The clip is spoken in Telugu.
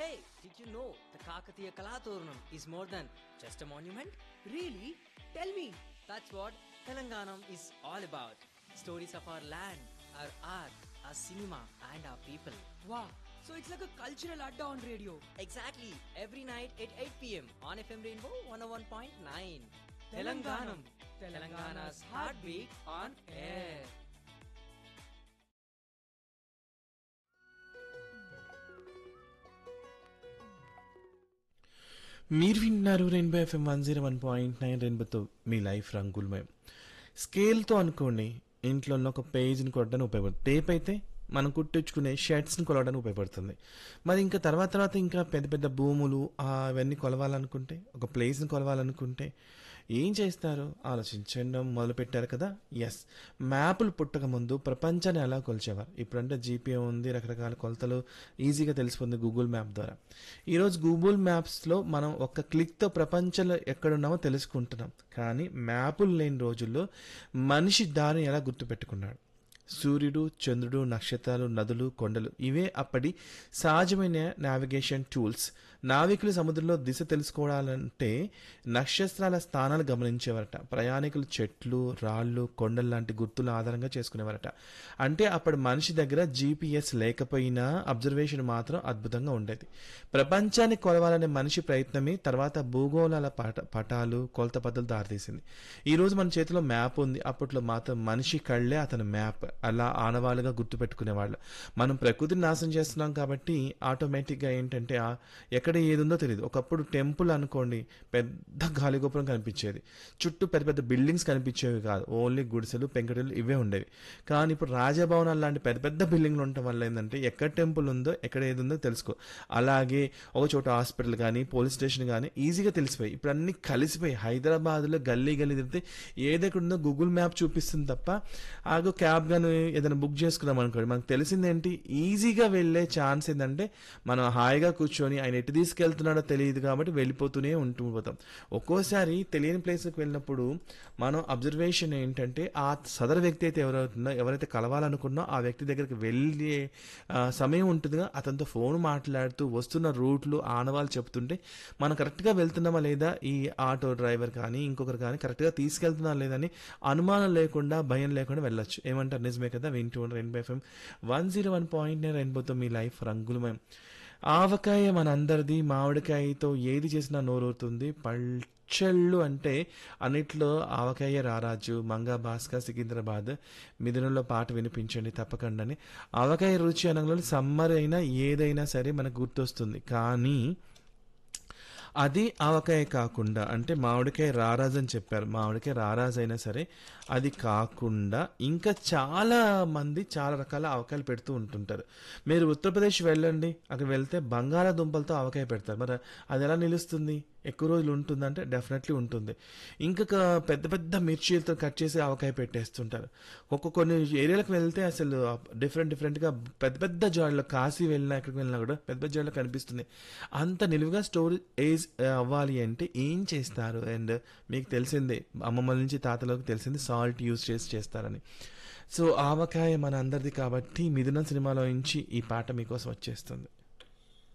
Hey, did you know the Kakatiya Kalaturnam is more than just a monument? Really? Tell me. That's what Telanganam is all about. Stories of our land, our art, our cinema, and our people. Wow. So it's like a cultural adda on radio. Exactly, every night at 8 pm on FM Rainbow 101.9. Telanganam. Telangana's heartbeat on air. మీరు వింటున్నారు rainbow F M one zero one point nine రెయిన్బోతో మీ లైఫ్ రంగులమయం స్కేల్తో అనుకోండి ఇంట్లో ఉన్న ఒక పేజ్ని కొట్టడానికి ఉపయోగపడుతుంది టేప్ అయితే మనం కుట్టించుకునే షర్ట్స్ని కొలవడానికి ఉపయోగపడుతుంది మరి ఇంకా తర్వాత తర్వాత ఇంకా పెద్ద పెద్ద భూములు ఆ, అవన్నీ కొలవాలనుకుంటే ఒక ప్లేస్ని కొలవాలనుకుంటే ఏం చేస్తారు ఆలోచించడం మొదలు పెట్టారు కదా ఎస్ మ్యాపులు పుట్టక ముందు ప్రపంచాన్ని ఎలా కొలిచేవారు ఇప్పుడంటే జీపీఏ ఉంది రకరకాల కొలతలు ఈజీగా తెలిసిపోతుంది గూగుల్ మ్యాప్ ద్వారా ఈరోజు గూగుల్ మ్యాప్స్లో మనం ఒక క్లిక్తో ప్రపంచంలో ఎక్కడున్నామో తెలుసుకుంటున్నాం కానీ మ్యాపులు లేని రోజుల్లో మనిషి దారిని ఎలా గుర్తుపెట్టుకున్నాడు సూర్యుడు చంద్రుడు నక్షత్రాలు నదులు కొండలు ఇవే అప్పటి సహజమైన నావిగేషన్ టూల్స్ నావికులు సముద్రంలో దిశ తెలుసుకోవాలంటే నక్షత్రాల స్థానాలు గమనించేవారట ప్రయాణికులు చెట్లు రాళ్ళు కొండలు లాంటి గుర్తుల ఆధారంగా చేసుకునేవారట అంటే అప్పుడు మనిషి దగ్గర జీపీఎస్ లేకపోయినా అబ్జర్వేషన్ మాత్రం అద్భుతంగా ఉండేది ప్రపంచాన్ని కొలవాలనే మనిషి ప్రయత్నమే తర్వాత భూగోళాల పట పటాలు కొలత పద్ధతులు దారితీసింది ఈ రోజు మన చేతిలో మ్యాప్ ఉంది అప్పట్లో మాత్రం మనిషి కళ్ళే అతని మ్యాప్ అలా ఆనవాళ్ళుగా గుర్తుపెట్టుకునేవాళ్ళు మనం ప్రకృతిని నాశనం చేస్తున్నాం కాబట్టి ఆటోమేటిక్గా ఏంటంటే ఆ ఎక్కడ ఏది ఉందో తెలియదు ఒకప్పుడు టెంపుల్ అనుకోండి పెద్ద గాలిగోపురం కనిపించేది చుట్టూ పెద్ద పెద్ద బిల్డింగ్స్ కనిపించేవి కాదు ఓన్లీ గుడిసెలు పెంకటలు ఇవే ఉండేవి కానీ ఇప్పుడు రాజభవనాలు లాంటి పెద్ద పెద్ద బిల్డింగ్లు ఉండటం వల్ల ఏంటంటే ఎక్కడ టెంపుల్ ఉందో ఎక్కడ ఏది ఉందో తెలుసుకో అలాగే ఒక చోట హాస్పిటల్ కానీ పోలీస్ స్టేషన్ కానీ ఈజీగా తెలిసిపోయి ఇప్పుడు అన్ని కలిసిపోయి హైదరాబాద్లో గల్లీ గల్లీ తిరిగితే ఏదెక్కడ ఉందో గూగుల్ మ్యాప్ చూపిస్తుంది తప్ప ఆగో క్యాబ్ కానీ ఏదైనా బుక్ చేసుకున్నాం అనుకోండి మనకు తెలిసిందేంటి ఈజీగా వెళ్ళే ఛాన్స్ ఏంటంటే మనం హాయిగా కూర్చొని ఆయన ఎటు తీసుకెళ్తున్నాడో తెలియదు కాబట్టి వెళ్ళిపోతూనే ఉంటూ పోతాం ఒక్కోసారి తెలియని ప్లేస్కి వెళ్ళినప్పుడు మనం అబ్జర్వేషన్ ఏంటంటే ఆ సదరు వ్యక్తి అయితే ఎవరైతుందో ఎవరైతే కలవాలనుకున్నో ఆ వ్యక్తి దగ్గరికి వెళ్ళే ఆ, సమయం ఉంటుందిగా అతనితో ఫోన్ మాట్లాడుతూ వస్తున్న రూట్లు ఆనవాళ్ళు చెప్తుంటే మనం కరెక్ట్గా వెళ్తున్నామా లేదా ఈ ఆటో డ్రైవర్ కానీ ఇంకొకరు కానీ కరెక్ట్గా తీసుకెళ్తున్నా లేదని అనుమానం లేకుండా భయం లేకుండా వెళ్ళొచ్చు ఏమంటారు నిజమే కదా వింటూ rainbow F M one zero one point nine రెయిన్బోతో మీ లైఫ్ రంగులమయం ఆవకాయ మనందరిది మామిడికాయతో ఏది చేసినా నోరవుతుంది పల్చళ్ళు అంటే అన్నిట్లో ఆవకాయ రారాజు మంగా భాస్కర్ సికింద్రాబాద్ మిథునంలో పాట వినిపించండి తప్పకుండా ఆవకాయ రుచి అనగానే సమ్మర్ అయినా ఏదైనా సరే మనకు గుర్తొస్తుంది కానీ అది ఆవకాయ కాకుండా అంటే మామిడికాయ రారాజు అని చెప్పారు మామిడికాయ రారాజు అయినా సరే అది కాకుండా ఇంకా చాలా మంది చాలా రకాల ఆవకాయలు పెడుతూ ఉంటుంటారు మీరు ఉత్తరప్రదేశ్ వెళ్ళండి అక్కడ వెళ్తే బంగాళాదుంపలతో ఆవకాయ పెడతారు మరి అది ఎలా నిలుస్తుంది ఎక్కువ రోజులు ఉంటుందంటే డెఫినెట్లీ ఉంటుంది ఇంకొక పెద్ద పెద్ద మిర్చీలతో కట్ చేసి ఆవకాయ పెట్టేస్తుంటారు ఒక్కొక్క కొన్ని ఏరియాలకు వెళ్తే అసలు డిఫరెంట్ డిఫరెంట్గా పెద్ద పెద్ద జాడలో కాశీ వెళ్ళినా ఎక్కడికి వెళ్ళినా కూడా పెద్ద పెద్ద జాడలో కనిపిస్తుంది అంత నిలువుగా స్టోర్ ఏజ్ అవ్వాలి అంటే ఏం చేస్తారు అండ్ మీకు తెలిసిందే అమ్మమ్మ నుంచి తాతలోకి తెలిసింది సాల్ట్ యూజ్ చేసి చేస్తారని సో ఆవకాయ మన అందరిది కాబట్టి మిథునం సినిమాలో నుంచి ఈ పాట మీకోసం వచ్చేస్తుంది